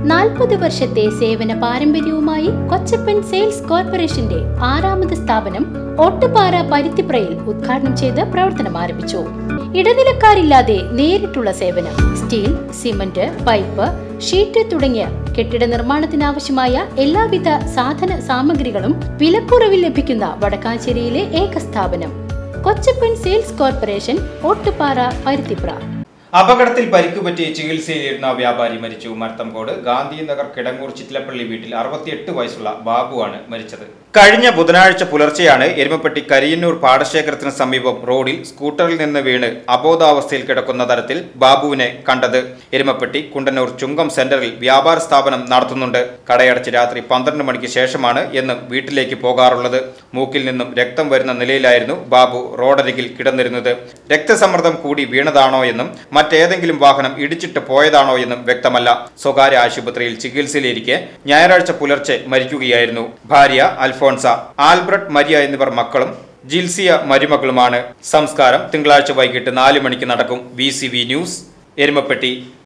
നാൽപ്പത് വർഷത്തെ സേവന പാരമ്പര്യവുമായി കൊച്ചപ്പൻ സെയിൽസ് കോർപ്പറേഷന്റെ ആറാമത് സ്ഥാപനം ഒട്ടുപാറ പരുത്തിപ്രയിൽ ഉദ്ഘാടനം ചെയ്ത് പ്രവർത്തനം ആരംഭിച്ചു ഇടനിലക്കാരില്ലാതെ നേരിട്ടുള്ള സേവനം സ്റ്റീൽ സിമന്റ് പൈപ്പ് ഷീറ്റ് തുടങ്ങിയ കെട്ടിട നിർമ്മാണത്തിനാവശ്യമായ എല്ലാവിധ സാധന സാമഗ്രികളും വിലക്കുറവിൽ ലഭിക്കുന്ന വടക്കാഞ്ചേരിയിലെ ഏക സ്ഥാപനം കൊച്ചപ്പൻ സെയിൽസ് കോർപ്പറേഷൻ ഒട്ടുപാറ പരുത്തിപ്ര അപകടത്തിൽ പരിക്കുപറ്റി ചികിത്സയിലിരുന്ന വ്യാപാരി മരിച്ചു മരത്തംകോട് ഗാന്ധിനഗർ കിടങ്ങൂർ ചിറ്റിലപ്പള്ളി വീട്ടിൽ അറുപത്തിയെട്ട് വയസ്സുള്ള ബാബുവാണ് മരിച്ചത് കഴിഞ്ഞ ബുധനാഴ്ച പുലർച്ചെയാണ് എരുമപ്പെട്ടി കരിയന്നൂർ പാടശേഖരത്തിന് സമീപം റോഡിൽ സ്കൂട്ടറിൽ നിന്ന് വീണ് അബോധാവസ്ഥയിൽ കിടക്കുന്ന തരത്തിൽ ബാബുവിനെ കണ്ടത് എരുമപ്പെട്ടി കുണ്ടന്നൂർ ചുങ്കം സെന്ററിൽ വ്യാപാര സ്ഥാപനം നടത്തുന്നുണ്ട് കടയടച്ച് രാത്രി പന്ത്രണ്ട് മണിക്ക് ശേഷമാണ് എന്നും വീട്ടിലേക്ക് പോകാറുള്ളത് മൂക്കിൽ നിന്നും രക്തം വരുന്ന നിലയിലായിരുന്നു ബാബു റോഡരികിൽ കിടന്നിരുന്നത് രക്തസമ്മർദ്ദം കൂടി വീണതാണോ എന്നും മറ്റേതെങ്കിലും വാഹനം ഇടിച്ചിട്ട് പോയതാണോ എന്നും വ്യക്തമല്ല സ്വകാര്യ ആശുപത്രിയിൽ ചികിത്സയിലിരിക്കെ ഞായറാഴ്ച പുലർച്ചെ മരിക്കുകയായിരുന്നു ഭാര്യ അൽഫോൺസ ആൽബ്രട്ട് മരിയ എന്നിവർ മക്കളും ജിൽസിയ മരുമകളുമാണ് സംസ്കാരം തിങ്കളാഴ്ച വൈകിട്ട് നാല് മണിക്ക് നടക്കും വി ന്യൂസ് എരുമപ്പെട്ടി